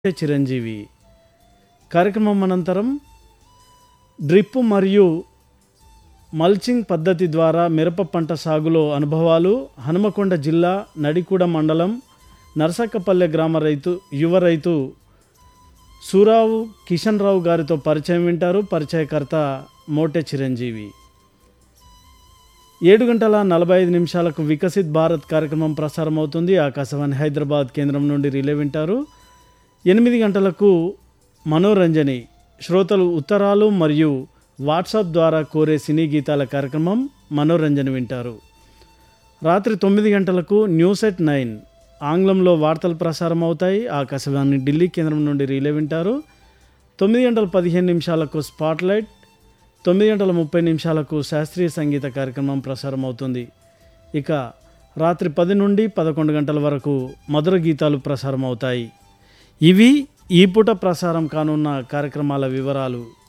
చిరంజీవి కార్యక్రమం అనంతరం డ్రిప్ మరియు మల్చింగ్ పద్ధతి ద్వారా మిరప పంట సాగులో అనుభవాలు హనుమకొండ జిల్లా నడికూడ మండలం నరసక్కపల్లె గ్రామ రైతు యువ రైతు సూరావు కిషన్ రావు గారితో పరిచయం వింటారు పరిచయకర్త మోటె చిరంజీవి ఏడు గంటల నలభై ఐదు నిమిషాలకు వికసిత్ భారత్ కార్యక్రమం ప్రసారం అవుతుంది ఆకాశవాణి హైదరాబాద్ కేంద్రం నుండి రిలే వింటారు ఎనిమిది గంటలకు మనోరంజని శ్రోతలు ఉత్తరాలు మరియు వాట్సాప్ ద్వారా కోరే సినీ గీతాల కార్యక్రమం మనోరంజన వింటారు రాత్రి తొమ్మిది గంటలకు న్యూస్ ఎట్ నైన్ ఆంగ్లంలో వార్తలు ప్రసారం అవుతాయి ఆకాశవాణి ఢిల్లీ కేంద్రం నుండి రీలే వింటారు తొమ్మిది గంటల పదిహేను నిమిషాలకు స్పాట్లైట్ తొమ్మిది గంటల ముప్పై నిమిషాలకు శాస్త్రీయ సంగీత కార్యక్రమం ప్రసారం అవుతుంది ఇక రాత్రి పది నుండి పదకొండు గంటల వరకు మధుర గీతాలు ప్రసారం అవుతాయి ఇవి ఈ పూట ప్రసారం కానున్న కార్యక్రమాల వివరాలు